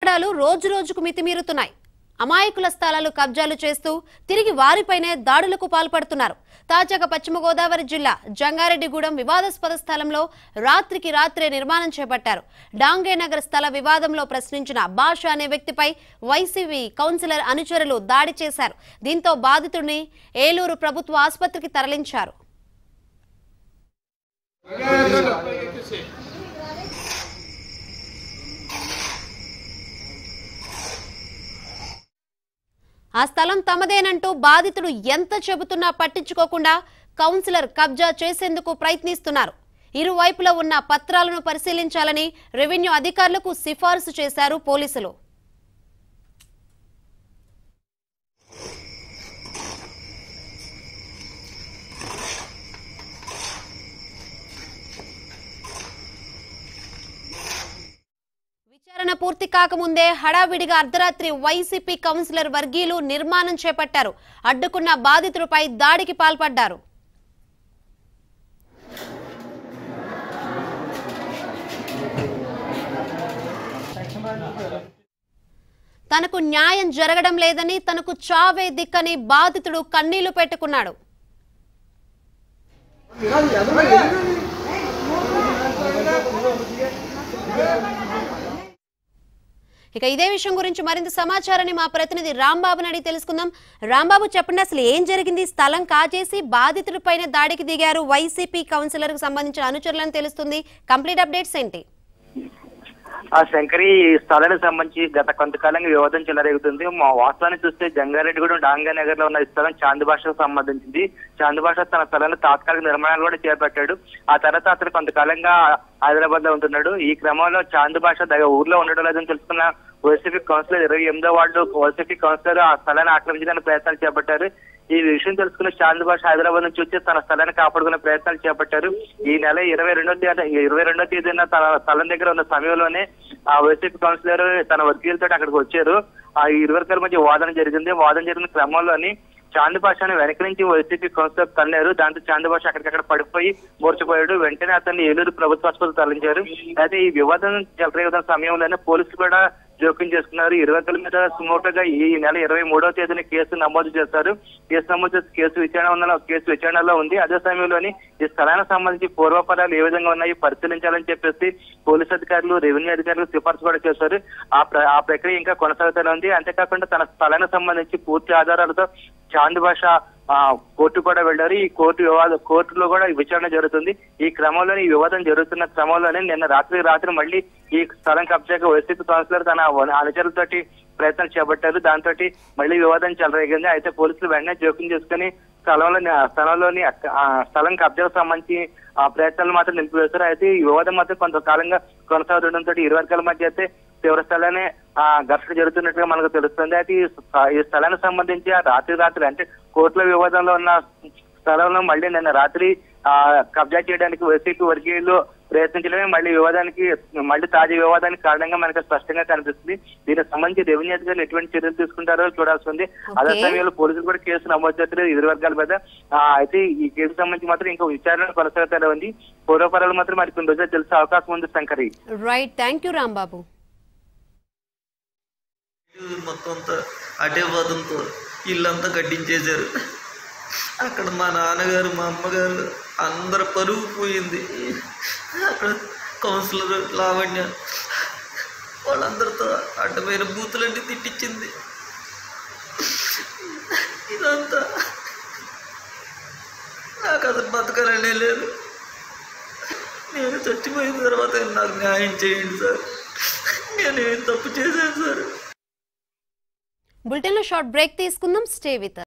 ఆగడాలు రోజు రోజుకు మితిమీరుతున్నాయి అమాయకుల స్థలాలు కబ్జాలు చేస్తూ తిరిగి వారిపైనే దాడులకు పాల్పడుతున్నారు తాజాగా పశ్చిమ గోదావరి జిల్లా జంగారెడ్డిగూడెం వివాదాస్పద స్థలంలో రాత్రికి రాత్రే నిర్మాణం చేపట్టారు డాంగే నగర్ స్థల వివాదంలో ప్రశ్నించిన భాష అనే వ్యక్తిపై వైసీపీ కౌన్సిలర్ అనుచరులు దాడి చేశారు దీంతో బాధితుడిని ఏలూరు ప్రభుత్వ ఆసుపత్రికి తరలించారు ఆ స్థలం తమదేనంటూ బాధితుడు ఎంత చెబుతున్నా పట్టించుకోకుండా కౌన్సిలర్ కబ్జా చేసేందుకు ప్రయత్నిస్తున్నారు ఇరువైపులా ఉన్న పత్రాలను పరిశీలించాలని రెవెన్యూ అధికారులకు సిఫారసు చేశారు పోలీసులు విచారణ పూర్తి కాకముందే హడావిడిగా అర్ధరాత్రి వైసీపీ కౌన్సిలర్ వర్గీయులు నిర్మాణం చేపట్టారు అడ్డుకున్న బాధితుడిపై దాడికి పాల్పడ్డారు తనకు న్యాయం జరగడం లేదని తనకు చావే దిక్కని బాధితుడు కన్నీళ్లు పెట్టుకున్నాడు ఇక ఇదే విషయం గురించి మరింత సమాచారాన్ని మా ప్రతినిధి రాంబాబుని అడిగి తెలుసుకుందాం రాంబాబు చెప్పండి అసలు ఏం జరిగింది స్థలం కాజేసి బాధితుడిపైన దాడికి దిగారు వైసీపీ కౌన్సిలర్ కు సంబంధించిన అనుచరులని తెలుస్తుంది కంప్లీట్ అప్డేట్స్ ఏంటి ఆ శంకరి ఈ స్థలానికి సంబంధించి గత కొంతకాలంగా వివాదం చెలరేగుతుంది మా వాస్తవాన్ని చూస్తే జంగారెడ్డిగూడెం డాంగా నగర్ లో ఉన్న ఈ స్థలం చాంద్ భాషకు సంబంధించింది చాంద్ భాష తన స్థలంలో తాత్కాలిక నిర్మాణాలు కూడా చేపట్టాడు ఆ తర్వాత అతను కొంతకాలంగా హైదరాబాద్ లో ఉంటున్నాడు ఈ క్రమంలో చాంద్ భాష దగ్గర ఊర్లో ఉండడం లేదని తెలుసుకున్న వైసీపీ కౌన్సిలర్ ఇరవై ఎనిమిదో వార్డు వైసీపీ కౌన్సిలర్ ఆ స్థలాన్ని ఆక్రమించడానికి ప్రయత్నాలు చేపట్టారు ఈ విషయం తెలుసుకున్న చాంద్ భాష హైదరాబాద్ నుంచి వచ్చి తన స్థలాన్ని కాపాడుకునే ప్రయత్నాలు చేపట్టారు ఈ నెల ఇరవై రెండో తేదీ ఇరవై రెండో తేదీన తన స్థలం దగ్గర ఉన్న సమయంలోనే ఆ వైసీపీ కౌన్సిలర్ తన వర్గీయులతో అక్కడికి వచ్చారు ఆ ఇరువర్గాల మధ్య వాదన జరిగింది వాదన జరిగిన క్రమంలోని చాంద్ భాషను వెనక నుంచి వైసీపీ కౌన్సిలర్ తన్నారు దాంతో చాంద్ భాష అక్కడికక్కడ పడిపోయి మూర్చిపోయాడు వెంటనే అతన్ని ఏలూరు ప్రభుత్వ ఆసుపత్రి తరలించారు అయితే ఈ వివాదం చెలరేగుతున్న సమయంలోనే పోలీసులు కూడా జోక్యం చేసుకున్నారు ఇరువర్గాల మీద సుమోటోగా ఈ నెల ఇరవై మూడవ తేదీన కేసు నమోదు చేస్తారు కేసు నమోదు చేసి కేసు విచారణ ఉన్న కేసు విచారణలో ఉంది అదే సమయంలోని ఈ స్థలానికి సంబంధించి పూర్వపరాలు ఏ విధంగా ఉన్నాయి పరిశీలించాలని చెప్పేసి పోలీసు అధికారులు రెవెన్యూ అధికారులు సిఫార్సు కూడా చేశారు ఆ ప్ర- ఆ ప్రక్రియ ఇంకా కొనసాగుతూనే ఉంది అంతేకాకుండా తన స్థలానికి సంబంధించి పూర్తి ఆధారాలతో చాంద్ భాష ఆ, కోర్టు కూడా వెళ్ళారు ఈ కోర్టు వివాద కోర్టులో కూడా ఈ విచారణ జరుగుతుంది ఈ క్రమంలోనే ఈ వివాదం జరుగుతున్న క్రమంలోనే నిన్న రాత్రి రాత్రి మళ్ళీ ఈ స్థలం కబ్జాకు వైసీపీ కౌన్సిలర్ తన అనుచరులతోటి ప్రయత్నం చేపట్టారు దాంతో మళ్ళీ వివాదం చెలరేగింది అయితే పోలీసులు వెంటనే జోక్యం చేసుకుని స్థలంలో స్థలంలోని అక్క- ఆ స్థలం కబ్జాకు సంబంధించి ఆ ప్రయత్నాలు మాత్రం నిలిపివేశారు అయితే ఈ వివాదం మాత్రం కొంతకాలంగా కొనసాగుతుండటంతో ఇరు వర్గాల మధ్య అయితే తీవ్ర స్థలాన్ని ఆ ఘర్షణ జరుగుతున్నట్టుగా మనకు తెలుస్తుంది అయితే ఈ స్థ- ఈ స్థలానికి సంబంధించి ఆ రాత్రి రాత్రి అంటే కోర్టుల వివాదంలో ఉన్న స్థలంలో మళ్ళీ నిన్న రాత్రి ఆ కబ్జా చేయడానికి వైసీపీ వర్గీయులు ప్రయత్నించడమే మళ్ళీ వివాదానికి మళ్ళీ తాజా వివాదానికి కారణంగా మనకు స్పష్టంగా కనిపిస్తుంది దీనికి సంబంధించి రెవెన్యూ అధికారులు ఎటువంటి చర్యలు తీసుకుంటారో చూడాల్సి ఉంది అదే Okay. సమయంలో పోలీసులు కూడా కేసు నమోదు చేస్తారు ఇరు వర్గాల మీద ఆ, అయితే ఈ కేసు సంబంధించి మాత్రం ఇంకా విచారణ కొనసాగుతూనే ఉంది పూర్వపరాలు మాత్రం మరి కొన్ని రోజులు తెలిసే అవకాశం ఉంది Shankari right thank you Rambabu ఇల్లు మొత్తం అంతా అటే పోతంతో ఇల్లంతా కట్టించేశారు అక్కడ మా నాన్నగారు మా అమ్మగారు అందరు పరువు పోయింది అక్కడ కౌన్సిలర్ లావణ్య వాళ్ళందరితో అడ్డమైన బూతులన్నీ తిట్టించింది ఇదంతా నాకు అసలు బతకాలనే లేదు నేను చచ్చిపోయిన తర్వాత నాకు న్యాయం చేయండి సార్ నేనేం తప్పు చేశాను సార్ బులెటిన్లో షార్ట్ బ్రేక్ తీసుకుందాం స్టే విత్